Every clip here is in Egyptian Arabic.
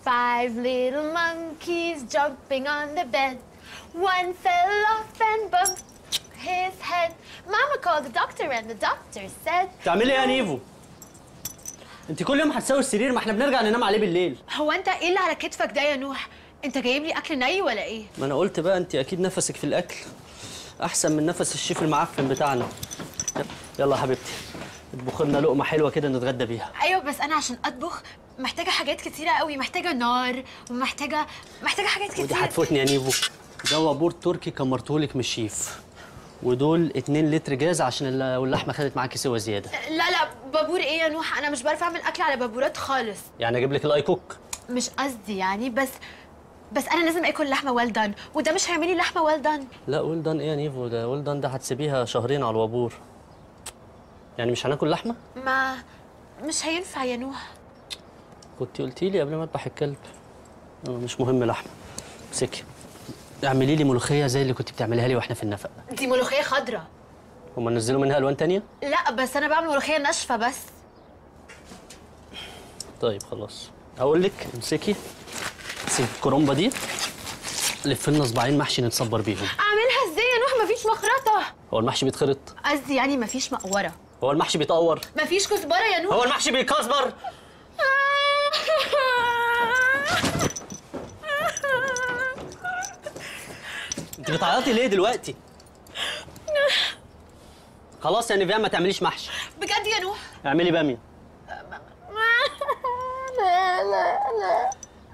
Five little monkeys jumping on the bed. One fell off and bumped his head. Mama called the doctor and the doctor said, تعملي ايه يا نيفو انت كل يوم هتساوي السرير ما احنا بنرجع ننام عليه بالليل هو انت ايه اللي على كتفك ده يا نوح؟ انت جايب لي اكل ني ولا ايه؟ ما انا قلت بقى انت اكيد نفسك في الاكل احسن من نفس الشيف المعفن بتاعنا يلا يا حبيبتي اطبخ لنا لقمه حلوه كده نتغدى بيها ايوه بس انا عشان اطبخ محتاجه حاجات كتيره قوي محتاجه نار ومحتاجه محتاجه حاجات ودي كتير هتفوتني يا نيفو ده وابور تركي كمرتهولك من الشيف ودول 2 لتر جاز عشان الل- اللحمه خدت معاكي سوا زياده لا لا بابور ايه يا نوح انا مش بعرف اعمل اكل على بابورات خالص يعني اجيب لك الاي كوك مش قصدي يعني بس بس انا لازم اكل لحمه ويل دان وده مش هيعمل لي لحمه ويل دان لا ويل دان ايه يا نيفو ده ويل دان ده هتسيبيها شهرين على الوابور يعني مش هناكل لحمه ما مش هينفع يا نوح كنت قلتي لي قبل ما اذبح الكلب آه، مش مهم لحمه امسكي اعملي لي ملوخيه زي اللي كنت بتعمليها لي واحنا في النفق دي ملوخيه خضراء هما نزلوا منها الوان تانية لا بس انا بعمل ملوخيه ناشفه بس طيب خلاص هقول لك امسكي امسكي الكرومبه دي لف لنا صباعين محشي نتصبر بيهم اعملها ازاي يا نوح مفيش مخرطه هو المحشي بيتخرط قصدي يعني مفيش مقوره هو المحشي بيتقور مفيش كزبره يا نوح هو المحشي بيكسبر انت بتعيطي ليه دلوقتي خلاص يا نيفيان ما تعمليش محشي بجد يا نوح اعملي باميه لا لا لا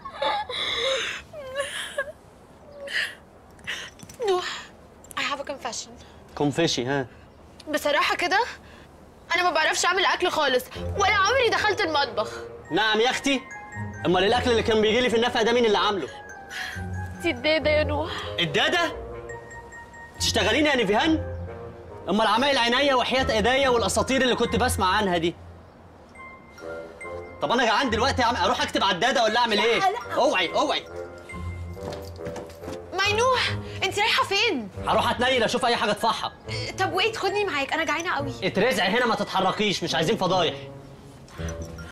نوح I have a confession كونفشي ها بصراحة كده أنا ما بعرفش أعمل أكل خالص ولا عمري دخلت المطبخ نعم يا اختي امال الاكل اللي كان بيجي لي في النفق ده مين اللي عامله دي الدادة يا نوح الداده تشتغلين يا نيفيهان امال عمايل عينيا وحياه ايديا والاساطير اللي كنت بسمع عنها دي طب انا جعان دلوقتي يا عم اروح اكتب على الداده ولا اعمل ايه لا. اوعي اوعي ماي نوح أنت رايحة فين؟ هروح اتنيل اشوف اي حاجه اطفحها طب ويت خدني معاك أنا جعانة قوي اترزعي هنا ما تتحركيش مش عايزين فضايح